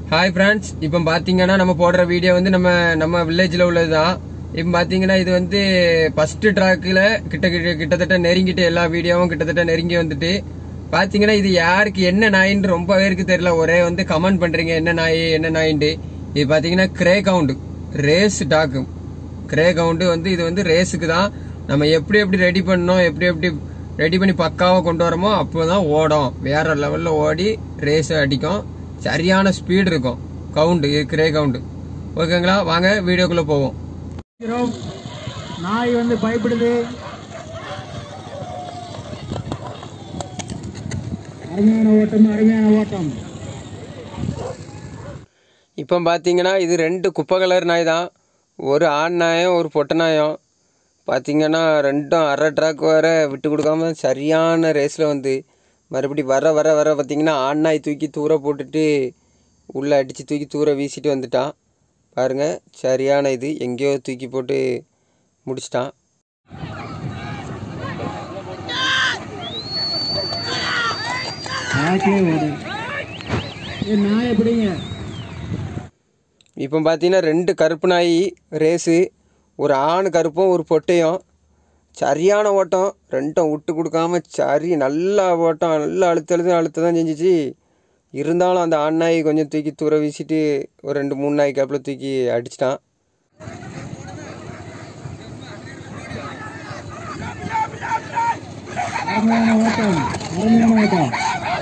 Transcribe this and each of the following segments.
Hi friends இப்போ பார்த்தீங்கன்னா நம்ம போடுற வீடியோ வந்து நம்ம நம்ம வில்லேஜில் உள்ளது தான் இப்போ பார்த்தீங்கன்னா இது வந்து ஃபர்ஸ்ட் ட்ராக்கில் கிட்ட கிட்ட கிட்டத்தட்ட நெருங்கிட்டு எல்லா வீடியோவும் கிட்டத்தட்ட நெருங்கி வந்துட்டு பார்த்தீங்கன்னா இது யாருக்கு என்ன நாயின்னு ரொம்ப பேருக்கு தெரியல ஒரே வந்து கமெண்ட் பண்ணுறீங்க என்ன நாய் என்ன நாயின்ட்டு இது பார்த்தீங்கன்னா greyhound race dog greyhound வந்து இது வந்து ரேஸுக்கு தான் நம்ம எப்படி எப்படி ரெடி பண்ணோம் எப்படி எப்படி ரெடி பண்ணி பக்காவாக கொண்டு வரோமோ அப்போதான் ஓடும் வேற லெவலில் ஓடி ரேஸ் அடிக்கும் சரியான ஸ்பீடு இருக்கும் கவுண்டு இது கிரே கவுண்டு ஓகேங்களா வாங்க வீடியோக்குள்ளே போவோம் இருக்கிறோம். நாய் வந்து பயப்படுது அருமையான ஓட்டம் அருமையான ஓட்டம் இப்போ பார்த்தீங்கன்னா இது ரெண்டு குப்பை கலர் நாய் தான் ஒரு ஆண் நாயம் ஒரு பொட்டை நாயம் பார்த்தீங்கன்னா ரெண்டும் அரை ட்ராக் வர விட்டு கொடுக்காம சரியான ரேஸில் வந்து மறுபடி வர வர வர பார்த்தீங்கன்னா ஆண் நாய் தூக்கி தூர போட்டுட்டு உள்ளே அடித்து தூக்கி தூர வீசிட்டு வந்துட்டான் பாருங்க சரியான இது எங்கேயோ தூக்கி போட்டு முடிச்சிட்டான் நாய்க்கே ஓடு ஏ நாய் எப்படிங்க இப்போ பார்த்தீங்கன்னா ரெண்டு கருப்பு நாய் ரேஸு ஒரு ஆண் கருப்பும் ஒரு பொட்டையும் சரியான ஓட்டம் ரெண்டும் விட்டு கொடுக்காம சரி நல்லா ஓட்டம் நல்லா அழுத்த அழுத்த அழுத்த தான் செஞ்சிச்சு இருந்தாலும் அந்த ஆண் நாய் கொஞ்சம் தூக்கி தூர வீசிட்டு ஒரு ரெண்டு மூணு நாய் கேப்பில் தூக்கி அடிச்சிட்டான் அருமையான ஓட்டம் அருமையான ஓட்டம்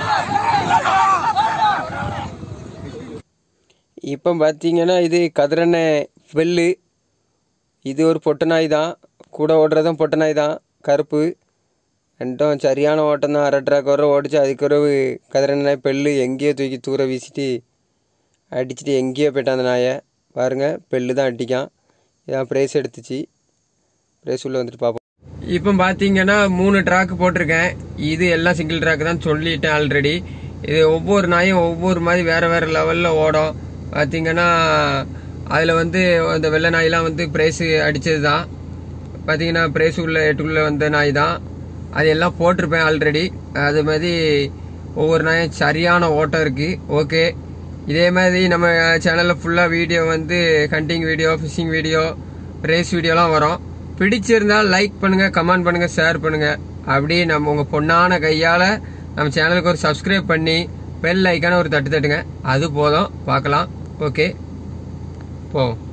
இப்போ பார்த்தீங்கன்னா இது கதிரண்ணை வெள்ளு இது ஒரு பொட்டை நாய் தான் கூட ஓடுறதும் பொட்டை நாய் தான் கருப்பு ரெண்டும் சரியான ஓட்டம் தான் அரை ட்ராக் வர ஓடிச்சு அதுக்கு பிறகு கதிரண்ணை நாய் பெல்லு எங்கேயோ தூக்கி தூர வீசிட்டு அடிச்சுட்டு எங்கேயோ போயிட்டான் அந்த நாயை பாருங்கள் பெல்லு தான் அடிக்கான் இதான் ப்ரைஸ் எடுத்துச்சு ப்ரைஸ் உள்ளே வந்துட்டு பார்ப்போம் இப்போ பார்த்தீங்கன்னா மூணு ட்ராக் போட்டிருக்கேன் இது எல்லாம் சிங்கிள் ட்ராக் தான் சொல்லிட்டேன் ஆல்ரெடி இது ஒவ்வொரு நாயும் ஒவ்வொரு மாதிரி வேற வேற லெவலில் ஓடும் பார்த்தீங்கன்னா அதில் வந்து அந்த வெள்ளை நாயெலாம் வந்து ப்ரைஸ் அடித்தது தான் பார்த்தீங்கன்னா ப்ரைஸ் உள்ள எட்டுக்குள்ளே வந்த நாய் தான் அது எல்லாம் போட்டிருப்பேன் ஆல்ரெடி அது மாதிரி ஒவ்வொரு நாயும் சரியான ஓட்டம் இருக்குது ஓகே இதே மாதிரி நம்ம சேனலில் ஃபுல்லாக வீடியோ வந்து hunting video fishing video race வீடியோலாம் வரும் பிடிச்சிருந்தால் லைக் பண்ணுங்கள் கமெண்ட் பண்ணுங்கள் ஷேர் பண்ணுங்கள் அப்படியே நம்ம உங்கள் பொண்ணான கையால் நம்ம சேனலுக்கு ஒரு சப்ஸ்கிரைப் பண்ணி பெல் ஐக்கான ஒரு தட்டு தட்டுங்க அது போதும் பார்க்கலாம் ஓகே போவோம்